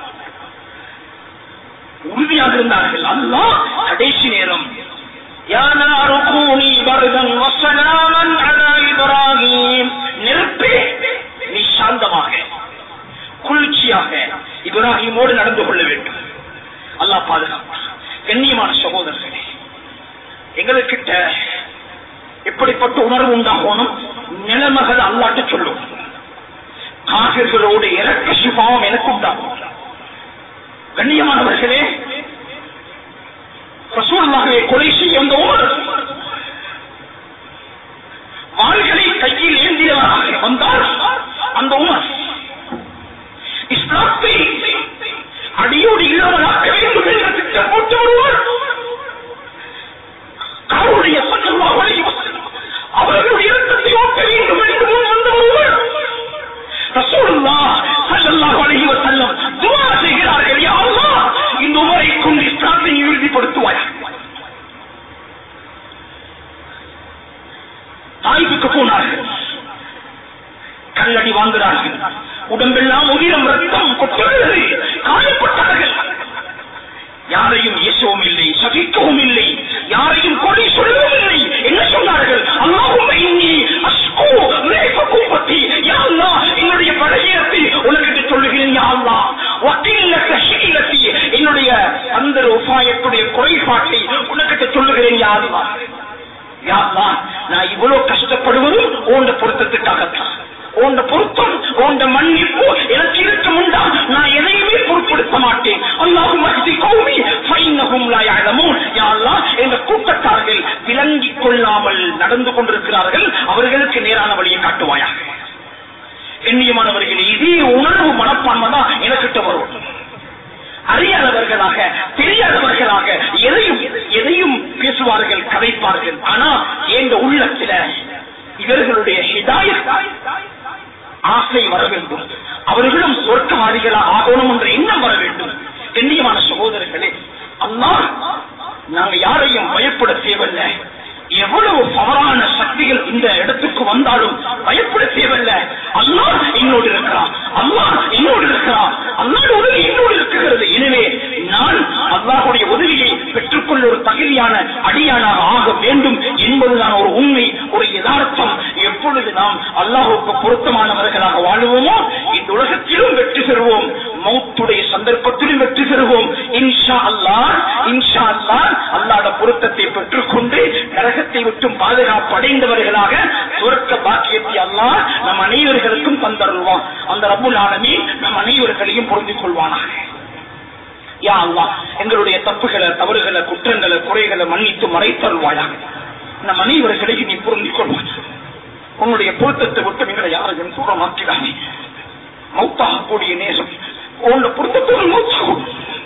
உறுதியாக இருந்தார்கள் அல்லாஹ் கடைசி நேரம் يا نار كوني بردا وسلاما على ابراهيم நெருப்பே நீ சாந்தமாக குளிர்ச்சியாக இப்ராஹிமோடு நடந்து கொள்ள வேண்டும் அல்லாஹ் பாதுகாப்பான் கண்ணியமான சகோதரர்களே எங்களுக்கிட்ட எப்படிப்பட்ட உணர்வு உண்டாகணும் நிலைமைகள் அல்லாட்டு சொல்லும் காவிர்களோடு இறக்க சுபாவம் எனக்கு உண்டாகும் கண்ணியமானவர்களே ரசூலுல்லாஹ்வை கொலை செய்ய வந்த உமர் வாள்களை கையில் ஏந்தியவராக வந்தார் அந்த உமர் இஸ்லாத்தை அடியோடு இல்லாமலாக்க வேண்டும் என்ற திட்டம் போட்டு வருவார் காருடைய சல்லல்லாஹு அலைஹி வஸல்லம் அவர்களுடைய இரத்தத்தை ஓட்ட வேண்டும் என்று முன் வந்த ஒருவர் ரசூலுல்லாஹ் ஸல்லல்லாஹு அலைஹி வஸல்லம் துஆ செய்கிறார்கள் யா அல்லாஹ் இந்த உமரை கொண்டு இஸ்லாத்தை உறுதிப்படுத்துவாய் தாய்வுக்கு போனார்கள் கல்லடி வாங்குகிறார்கள் உடம்பெல்லாம் உயிரம் ரத்தம் கொட்டுகிறது காயப்பட்டார்கள் யாரையும் இயேசவும் இல்லை சகிக்கவும் இல்லை யாரையும் கொலை சொல்லவும் இல்லை என்ன சொன்னார்கள் அல்லாஹும் இன்னி அஸ்கு மேகக்கும் பற்றி யா அல்லாஹ் என்னுடைய பலகீனத்தை உனக்கு சொல்லுகிறேன் யா அல்லாஹ் வக்கீலக்க ஹீலத்தி என்னுடைய அந்த உபாயத்துடைய குறைபாட்டை உனக்கிட்ட சொல்லுகிறேன் யா அல்லாஹ் யா அல்லாஹ் நான் இவ்வளவு கஷ்டப்படுவதும் உன் பொருத்தத்துக்காகத்தான் உண்ட பொருத்தம் உண்ட மன்னிப்பு எனக்கு இருக்க முண்டா நான் எதையுமே பொருட்படுத்த மாட்டேன் அல்லாஹும் மஹ்தி கௌமி ஃபைன்னஹும் லா யஅலமூன் யா அல்லாஹ் இந்த கூட்டத்தார்கள் விளங்கிக் கொள்ளாமல் நடந்து கொண்டிருக்கிறார்கள் அவர்களுக்கு நேரான வழியை காட்டுவாயாக எண்ணியமானவர்களே இதே உணர்வு மனப்பான்மை தான் எனக்கிட்ட வரும் அறியாதவர்களாக தெரியாதவர்களாக எதையும் எதையும் பேசுவார்கள் கதைப்பார்கள் ஆனா எங்க உள்ளத்துல இவர்களுடைய ஹிதாயத் ஆசை வர வேண்டும் அவர்களும் சொர்க்கவாதிகளாக ஆகணும் என்ற எண்ணம் வர வேண்டும் கண்ணியமான சகோதரர்களே அல்லாஹ் நாங்க யாரையும் பயப்பட தேவையில்லை எவ்வளவு தவறான சக்திகள் இந்த இடத்துக்கு வந்தாலும் பயப்பட தேவையில்லை அல்லாஹ் என்னோடு இருக்கிறான் அல்லாஹ் என்னோடு இருக்கிறான் அல்லாஹ் உதவி என்னோடு இருக்கிறது எனவே நான் அல்லாஹுடைய உதவியை பெற்றுக்கொள்ள ஒரு தகுதியான அடியானாக ஆக வேண்டும் என்பதுதான் ஒரு உண்மை ஒரு யதார்த்தம் எப்பொழுது நாம் அல்லாஹுக்கு பொருத்தமானவர்களாக வாழுவோமோ இந்த உலகத்திலும் வெற்றி பெறுவோம் மௌத்துடைய சந்தர்ப்பத்திலும் வெற்றி பெறுவோம் இன்ஷா அல்லாஹ் இன்ஷா அல்லாஹ் அல்லாஹ்வுடைய பொருத்தத்தை பெற்றுக்கொண்டு நரகத்தை விட்டும் பாதுகாப்பு அடைந்தவர்களாக சுரக்க பாக்கியத்தை அல்லாஹ் நம் அனைவர்களுக்கும் தந்தருள்வான் அந்த ரப்புல் ஆலமீன் நம் அனைவர்களையும் பொருந்திக் கொள்வானாக யா அல்லாஹ் எங்களுடைய தப்புகளை தவறுகளை குற்றங்களை குறைகளை மன்னித்து மறைத்தருள்வாயாக நம் அனைவர்களையும் நீ பொருந்திக் கொள்வான் உன்னுடைய பொருத்தத்தை விட்டு எங்களை யாரையும் தூரமாக்கிறானே மௌத்தாக கூடிய நேசம் உன்னோட பொருத்தத்தோடு மௌத்தாகும்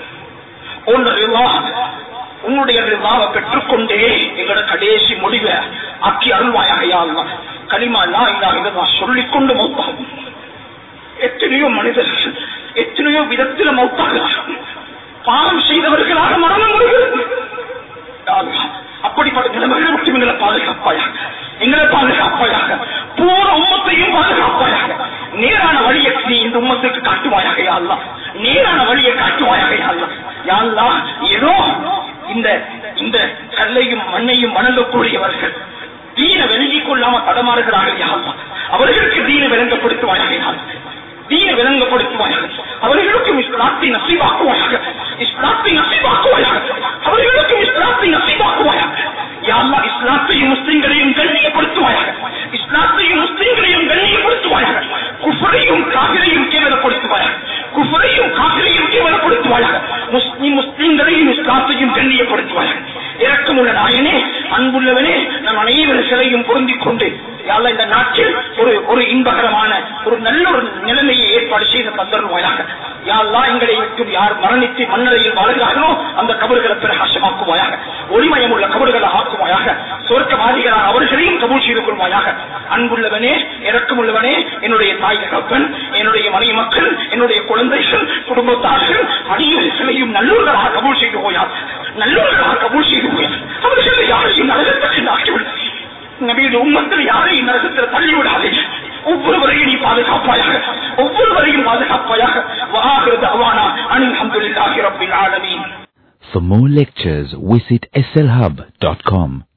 உன்னோட ரிவா உன்னுடைய ரிவாவை பெற்றுக்கொண்டே எங்களோட கடைசி முடிவை ஆக்கி அருள்வாயாக யா அல்லாஹ் கலிமா லா இல்லாஹ் இல்லல்லாஹ் சொல்லிக்கொண்டு மௌத்தாகும் எத்தனையோ மனிதர்கள் எத்தனையோ விதத்தில் மௌத்தாகிறார்கள் பாவம் செய்தவர்களாக மரணம் வருகிறது யா அல்லாஹ், அப்படிப்பட்ட நிலைமைகளை விட்டு எங்களை பாதுகாப்பாயாக எங்களை பாதுகாப்பாயாக பூர உம்மத்தையும் பாதுகாப்பாயாக நேரான வழியை நீ இந்த உம்மத்துக்கு காட்டுவாயாக யா அல்லாஹ் நேரான வழியை காட்டுவாயாக யா அல்லாஹ் யா அல்லாஹ் ஏதோ இந்த இந்த கல்லையும் மண்ணையும் வணங்கக்கூடியவர்கள் தீன விளங்கிக் கொள்ளாம தடமாறுகிறார்கள் யா அல்லாஹ் அவர்களுக்கு தீன விளங்கப்படுத்துவாயாக யா அல்லாஹ் தீன விளங்கப்படுத்துவாயாக அவர்களுக்கும் இஸ்லாத்தை நசீவாக்குவாயாக இஸ்லாத்தை நசீவாக்குவாயாக அவர்களுக்கும் இஸ்லாத்தை நசீவாக்குவாயாக யா அல்லாஹ் இஸ்லாத்தையும் முஸ்லிம்களையும் கண்ணியப்படுத்துவாயாக இஸ்லாத்தையும் முஸ்லிம்களையும் கண்ணியப்படுத்துவாயாக குஃபரையும் காவிரையும் கேவலப்படுத்துவாயாக குஃபரையும் காவிரையும் கேவலப்படுத்துவாயாக முஸ்லிம் முஸ்லிம்களையும் இஸ்லாத்தையும் கண்ணியப்படுத்துவாயாக இறக்கமுள்ள நாயனே அன்புள்ளவனே நம் அனைவர்களையும் பொருந்திக் கொண்டு யாழ்லா இந்த நாட்டில் ஒரு ஒரு இன்பகரமான ஒரு நல்ல ஒரு நிலைமையை ஏற்பாடு செய்து தந்தருவாயாக யாழ்லா எங்களை விட்டும் யார் மரணித்து மண்ணறையில் வாழ்கிறார்களோ அந்த கபறுகளை பிரகாசமாக்குவாயாக ஒளிமயம் உள்ள கபறுகளை ஆக்குவாயாக சொர்க்கவாதிகளாக அவர்களையும் கபூல் செய்து கொள்வாயாக அன்புள்ளவனே இறக்கமுள்ளவனே என்னுடைய தாய் தகப்பன் என்னுடைய மனைவி மக்கள் என்னுடைய குழந்தைகள் குடும்பத்தார்கள் அடியர்களையும் நல்லூர்களாக கபூல் செய்து போயார் நல்லூர்களாக கபூல் செய்து போயார் அவர்கள் யாரையும் நரகத்துக்கு ஆக்கிவிடாது நபியுடைய உம்மத்தில் யாரையும் நரகத்தில் தள்ளிவிடாதே ஒவ்வொருவரையும் நீ பாதுகாப்பாயாக ஒவ்வொருவரையும் பாதுகாப்பாயாக வாகிறது அவானா அனில் அஹமதுல்லாஹி ரப்பில் ஆலமீன் For more lectures, visit slhub.com.